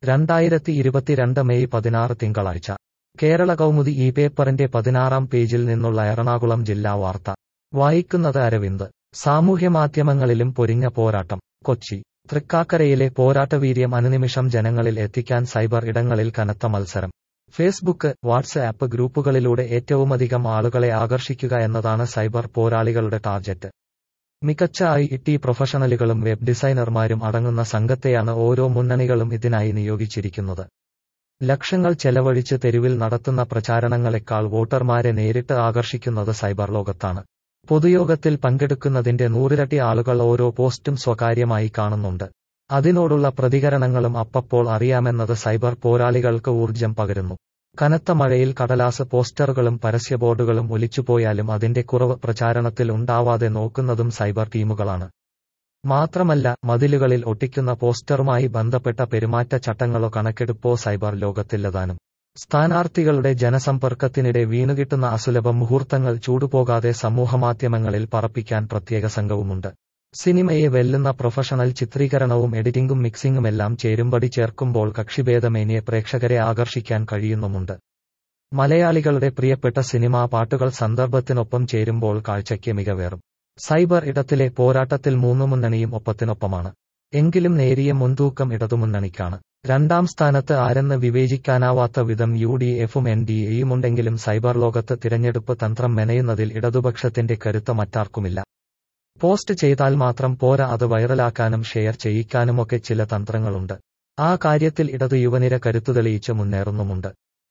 രണ്ടായിരത്തി ഇരുപത്തിരണ്ട് മെയ് പതിനാറ് തിങ്കളാഴ്ച കേരള കൗമുദി ഈ പേപ്പറിന്റെ പതിനാറാം പേജിൽ നിന്നുള്ള എറണാകുളം ജില്ലാ വാർത്ത വായിക്കുന്നത് അരവിന്ദ് സാമൂഹ്യമാധ്യമങ്ങളിലും പൊരിഞ്ഞ പോരാട്ടം കൊച്ചി തൃക്കാക്കരയിലെ പോരാട്ടവീര്യം അനുനിമിഷം ജനങ്ങളിൽ എത്തിക്കാൻ സൈബർ ഇടങ്ങളിൽ കനത്ത മത്സരം ഫേസ്ബുക്ക് വാട്സ് ആപ്പ് ഗ്രൂപ്പുകളിലൂടെ ഏറ്റവുമധികം ആളുകളെ ആകർഷിക്കുക എന്നതാണ് സൈബർ പോരാളികളുടെ ടാർഗറ്റ് മികച്ച ഐ ടി പ്രൊഫഷണലുകളും വെബ് ഡിസൈനർമാരും അടങ്ങുന്ന സംഘത്തെയാണ് ഓരോ മുന്നണികളും ഇതിനായി നിയോഗിച്ചിരിക്കുന്നത് ലക്ഷങ്ങൾ ചെലവഴിച്ച് തെരുവിൽ നടത്തുന്ന പ്രചാരണങ്ങളെക്കാൾ വോട്ടർമാരെ നേരിട്ട് ആകർഷിക്കുന്നത് സൈബർ ലോകത്താണ് പൊതുയോഗത്തിൽ പങ്കെടുക്കുന്നതിന്റെ നൂറിരട്ടി ആളുകൾ ഓരോ പോസ്റ്റും സ്വകാര്യമായി കാണുന്നുണ്ട് അതിനോടുള്ള പ്രതികരണങ്ങളും അപ്പപ്പോൾ അറിയാമെന്നത് സൈബർ പോരാളികൾക്ക് ഊർജം പകരുന്നു കനത്ത മഴയിൽ കടലാസ് പോസ്റ്ററുകളും പരസ്യബോർഡുകളും ഒലിച്ചുപോയാലും അതിന്റെ കുറവ് പ്രചാരണത്തിൽ ഉണ്ടാവാതെ നോക്കുന്നതും സൈബർ ടീമുകളാണ് മാത്രമല്ല മതിലുകളിൽ ഒട്ടിക്കുന്ന പോസ്റ്ററുമായി ബന്ധപ്പെട്ട പെരുമാറ്റച്ചട്ടങ്ങളോ കണക്കെടുപ്പോ സൈബർ ലോകത്തില്ലതാനും സ്ഥാനാർത്ഥികളുടെ ജനസമ്പർക്കത്തിനിടെ വീണുകിട്ടുന്ന അസുലഭ മുഹൂർത്തങ്ങൾ ചൂടുപോകാതെ സമൂഹമാധ്യമങ്ങളിൽ പറപ്പിക്കാൻ പ്രത്യേക സംഘവുമുണ്ട് സിനിമയെ വെല്ലുന്ന പ്രൊഫഷണൽ ചിത്രീകരണവും എഡിറ്റിംഗും മിക്സിംഗുമെല്ലാം ചേരുംപടി ചേർക്കുമ്പോൾ കക്ഷിഭേദമേന്യെ പ്രേക്ഷകരെ ആകർഷിക്കാൻ കഴിയുന്നുമുണ്ട് മലയാളികളുടെ പ്രിയപ്പെട്ട സിനിമാ പാട്ടുകൾ സന്ദർഭത്തിനൊപ്പം ചേരുമ്പോൾ കാഴ്ചയ്ക്ക് മികവേറും സൈബർ ഇടത്തിലെ പോരാട്ടത്തിൽ മൂന്നു മുന്നണിയും ഒപ്പത്തിനൊപ്പമാണ് എങ്കിലും നേരിയ മുൻതൂക്കം ഇടതുമുന്നണിക്കാണ് രണ്ടാം സ്ഥാനത്ത് ആരെന്ന് വിവേചിക്കാനാവാത്ത വിധം യു ഡി എഫും എൻ ഡി എയുമുണ്ടെങ്കിലും സൈബർ ലോകത്ത് തിരഞ്ഞെടുപ്പ് തന്ത്രം മെനയുന്നതിൽ ഇടതുപക്ഷത്തിന്റെ കരുത്ത് മറ്റാർക്കുമില്ല പോസ്റ്റ് ചെയ്താൽ മാത്രം പോരാ അത് വൈറലാക്കാനും ഷെയർ ചെയ്യിക്കാനുമൊക്കെ ചില തന്ത്രങ്ങളുണ്ട് ആ കാര്യത്തിൽ ഇടതു യുവനിര കരുത്തു തെളിയിച്ച് മുന്നേറുന്നുമുണ്ട്